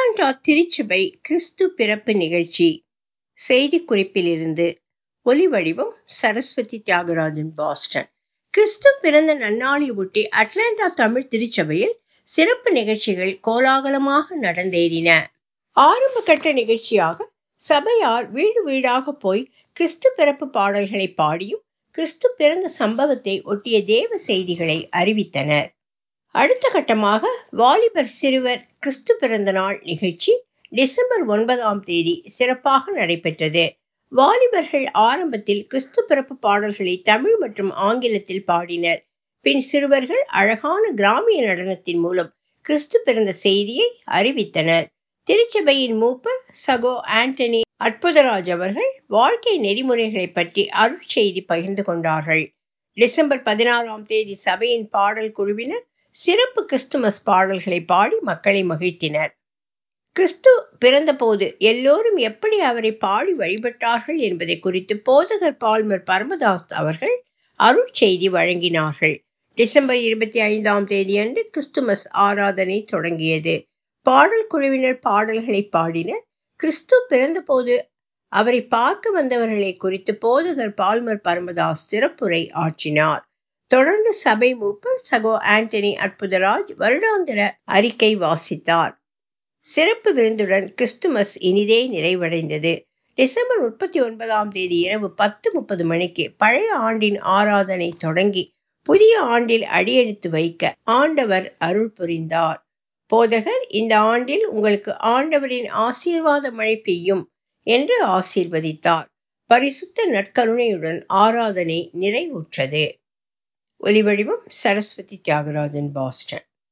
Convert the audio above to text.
Atlanta திருச்சபை கிறிஸ்து பிறப்பு நிகழ்ச்சி செய்திக்குறிப்பிலிருந்து ஒலி வடிவம் சரஸ்வதி தியாகராஜன் பாஸ்டன் கிறிஸ்து பிறந்த நன்னாளை ஒட்டி அட்லாண்டா தமிழ் திருச்சபையில் சிறப்பு நிகழ்ச்சிகள் கோலாகலமாக நடந்தேறின ஆரம்ப கட்ட நிகழ்ச்சியாக சபையார் வீடு வீடாக போய் கிறிஸ்து பிறப்பு பாடல்களை பாடியும் கிறிஸ்து பிறந்த சம்பவத்தை ஒட்டிய தேவ செய்திகளை அறிவித்தனர் அடுத்த கட்டமாக வாலிபர் சிறுவர் கிறிஸ்து பிறந்த நாள் நிகழ்ச்சி டிசம்பர் ஒன்பதாம் தேதி சிறப்பாக நடைபெற்றது வாலிபர்கள் ஆரம்பத்தில் கிறிஸ்து பிறப்பு பாடல்களை தமிழ் மற்றும் ஆங்கிலத்தில் பாடினர் பின் சிறுவர்கள் அழகான கிராமிய நடனத்தின் மூலம் கிறிஸ்து பிறந்த செய்தியை அறிவித்தனர் திருச்சபையின் மூப்பர் சகோ ஆண்டனி அற்புதராஜ் அவர்கள் வாழ்க்கை நெறிமுறைகளை பற்றி அருட்செய்தி பகிர்ந்து கொண்டார்கள் டிசம்பர் பதினாறாம் தேதி சபையின் பாடல் குழுவினர் சிறப்பு கிறிஸ்துமஸ் பாடல்களை பாடி மக்களை மகிழ்த்தினர் கிறிஸ்து பிறந்தபோது எல்லோரும் எப்படி அவரை பாடி வழிபட்டார்கள் என்பதை குறித்து போதகர் பால்மர் பரமதாஸ் அவர்கள் அருட்செய்தி வழங்கினார்கள் டிசம்பர் இருபத்தி ஐந்தாம் தேதியன்று கிறிஸ்துமஸ் ஆராதனை தொடங்கியது பாடல் குழுவினர் பாடல்களை பாடினர் கிறிஸ்து பிறந்தபோது அவரை பார்க்க வந்தவர்களை குறித்து போதகர் பால்மர் பரமதாஸ் சிறப்புரை ஆற்றினார் தொடர்ந்து சபை மூப்பர் சகோ ஆண்டனி அற்புதராஜ் வருடாந்திர அறிக்கை வாசித்தார் சிறப்பு விருந்துடன் கிறிஸ்துமஸ் இனிதே நிறைவடைந்தது டிசம்பர் முப்பத்தி ஒன்பதாம் தேதி இரவு பத்து முப்பது மணிக்கு பழைய ஆண்டின் ஆராதனை தொடங்கி புதிய ஆண்டில் அடியெடுத்து வைக்க ஆண்டவர் அருள் புரிந்தார் போதகர் இந்த ஆண்டில் உங்களுக்கு ஆண்டவரின் ஆசீர்வாத மழை பெய்யும் என்று ஆசீர்வதித்தார் பரிசுத்த நற்கருணையுடன் ஆராதனை நிறைவுற்றது ஒலிவடிவம் சரஸ்வதி தியாகராஜன் பாஸ்டன்